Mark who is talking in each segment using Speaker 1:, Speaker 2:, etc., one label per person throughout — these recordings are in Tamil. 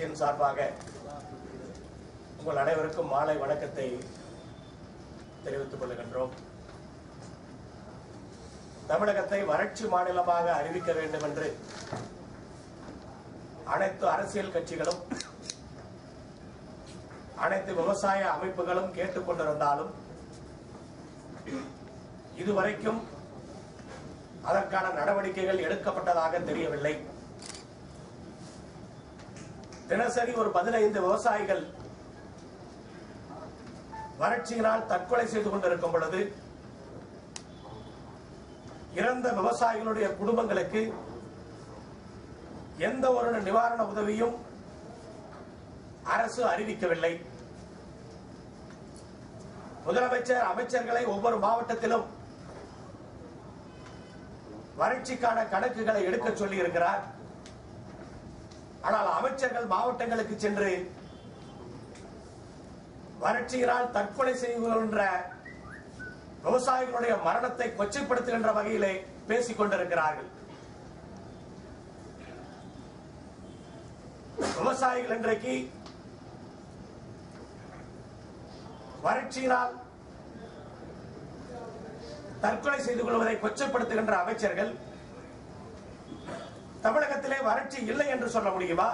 Speaker 1: கட்சியின் சார்பாக உங்கள் அனைவருக்கும் மாலை வணக்கத்தை தெரிவித்துக் கொள்கின்றோம் தமிழகத்தை வறட்சி மாநிலமாக அறிவிக்க வேண்டும் என்று அனைத்து அரசியல் கட்சிகளும் அனைத்து விவசாய அமைப்புகளும் கேட்டுக்கொண்டிருந்தாலும் இதுவரைக்கும் அதற்கான நடவடிக்கைகள் எடுக்கப்பட்டதாக தெரியவில்லை தினசரி ஒரு பதினைந்து விவசாயிகள் வறட்சியினால் தற்கொலை செய்து கொண்டிருக்கும் பொழுது இறந்த விவசாயிகளுடைய குடும்பங்களுக்கு எந்த ஒரு நிவாரண உதவியும் அரசு அறிவிக்கவில்லை முதலமைச்சர் அமைச்சர்களை ஒவ்வொரு மாவட்டத்திலும் வறட்சிக்கான கணக்குகளை எடுக்க சொல்லி இருக்கிறார் ஆனால் அமைச்சர்கள் மாவட்டங்களுக்கு சென்று வறட்சியினால் தற்கொலை செய்கின்ற விவசாயிகளுடைய மரணத்தை கொச்சைப்படுத்துகின்ற வகையிலே பேசிக் கொண்டிருக்கிறார்கள் விவசாயிகள் இன்றைக்கு வறட்சியினால் தற்கொலை செய்து கொள்வதை கொச்சைப்படுத்துகின்ற அமைச்சர்கள் தமிழகத்திலே வறட்சி இல்லை என்று சொல்ல முடியுமா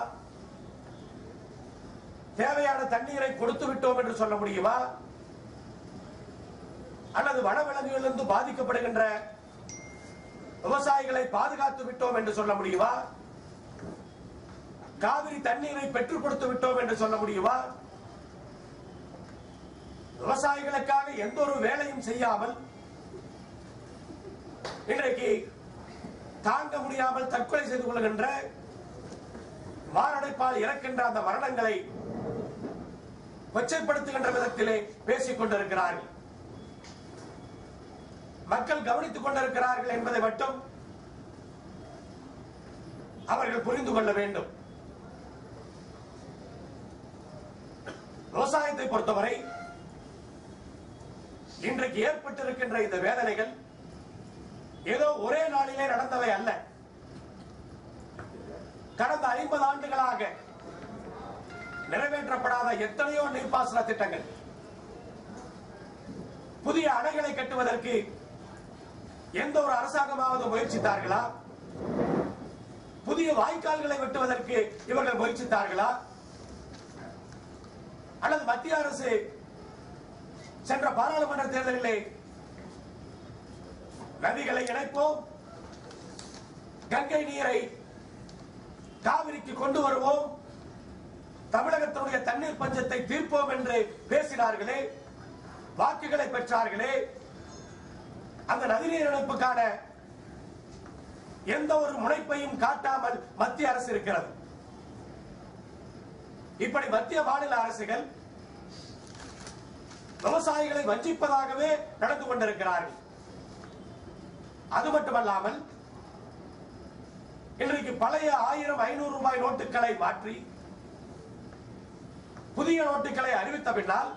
Speaker 1: தேவையான தண்ணீரை கொடுத்து விட்டோம் என்று சொல்ல முடியுமா அல்லது வனவிலங்குகளிலிருந்து பாதிக்கப்படுகின்ற விவசாயிகளை பாதுகாத்து விட்டோம் என்று சொல்ல முடியுமா காவிரி தண்ணீரை பெற்றுக் கொடுத்து விட்டோம் என்று சொல்ல முடியுமா விவசாயிகளுக்காக எந்த ஒரு வேலையும் செய்யாமல் இன்றைக்கு தாங்க முடியாமல் தற்கொலை செய்து கொள்கின்ற மாரடைப்பால் இறக்கின்ற அந்த மரணங்களை கொச்சைப்படுத்துகின்ற விதத்திலே பேசிக் கொண்டிருக்கிறார்கள் மக்கள் கவனித்துக் கொண்டிருக்கிறார்கள் என்பதை மட்டும் அவர்கள் புரிந்து கொள்ள வேண்டும் விவசாயத்தை பொறுத்தவரை இன்றைக்கு ஏற்பட்டிருக்கின்ற இந்த வேதனைகள் ஏதோ ஒரே நாளிலே நடந்தவை அல்ல கடந்த ஐம்பது ஆண்டுகளாக நிறைவேற்றப்படாத எத்தனையோ நீர்ப்பாசன திட்டங்கள் புதிய அணைகளை கட்டுவதற்கு எந்த ஒரு அரசாங்கமாவது முயற்சித்தார்களா புதிய வாய்க்கால்களை வெட்டுவதற்கு இவர்கள் முயற்சித்தார்களா அல்லது மத்திய அரசு சென்ற பாராளுமன்ற தேர்தலிலே நதிகளை இணைப்போம் கங்கை நீரை காவிரிக்கு கொண்டு வருவோம் தமிழகத்தினுடைய தண்ணீர் பஞ்சத்தை தீர்ப்போம் என்று பேசினார்களே வாக்குகளை பெற்றார்களே அந்த நதிநீர் இணைப்புக்கான எந்த ஒரு முனைப்பையும் காட்டாமல் மத்திய அரசு இருக்கிறது இப்படி மத்திய மாநில அரசுகள் விவசாயிகளை வஞ்சிப்பதாகவே நடந்து கொண்டிருக்கிறார்கள் அது மட்டுமல்லாமல் இன்றைக்கு பழைய ஆயிரம் ஐநூறு ரூபாய் நோட்டுகளை மாற்றி புதிய நோட்டுகளை அறிவித்த பின்னால்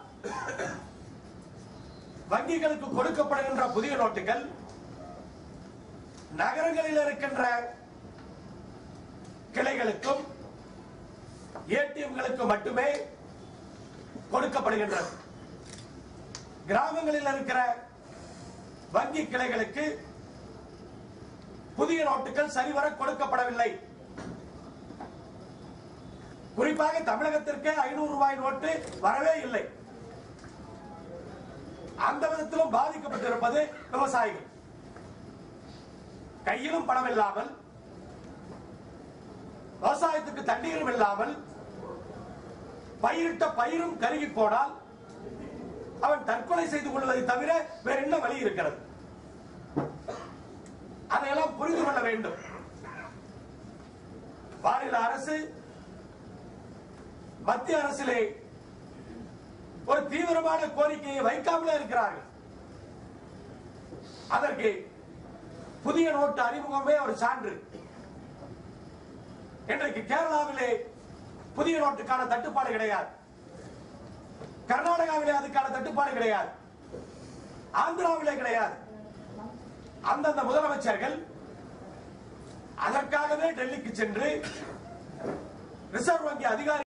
Speaker 1: வங்கிகளுக்கு கொடுக்கப்படுகின்ற புதிய நோட்டுகள் நகரங்களில் இருக்கின்ற கிளைகளுக்கும் ஏடிஎம்களுக்கு மட்டுமே கொடுக்கப்படுகின்றது கிராமங்களில் இருக்கிற வங்கி கிளைகளுக்கு புதிய நோட்டுகள் சரிவர கொடுக்கப்படவில்லை குறிப்பாக தமிழகத்திற்கு ஐநூறு ரூபாய் நோட்டு வரவே இல்லை அந்த விதத்திலும் பாதிக்கப்பட்டிருப்பது விவசாயிகள் கையிலும் பணம் இல்லாமல் விவசாயத்துக்கு தண்ணீரும் இல்லாமல் பயிரிட்ட பயிரும் கருகி போனால் அவன் தற்கொலை செய்து கொள்வதை தவிர வேற என்ன வழி இருக்கிறது அதையெல்லாம் புரிந்து கொள்ள வேண்டும் மாநில அரசு மத்திய அரசிலே ஒரு தீவிரமான கோரிக்கையை வைக்காமலே இருக்கிறார்கள் அதற்கு புதிய நோட்டு அறிமுகமே ஒரு சான்று இன்றைக்கு கேரளாவிலே புதிய நோட்டுக்கான தட்டுப்பாடு கிடையாது கர்நாடகாவிலே அதுக்கான தட்டுப்பாடு கிடையாது ஆந்திராவிலே கிடையாது அந்தந்த முதலமைச்சர்கள் அதற்காகவே டெல்லிக்கு சென்று ரிசர்வ் வங்கி அதிகாரி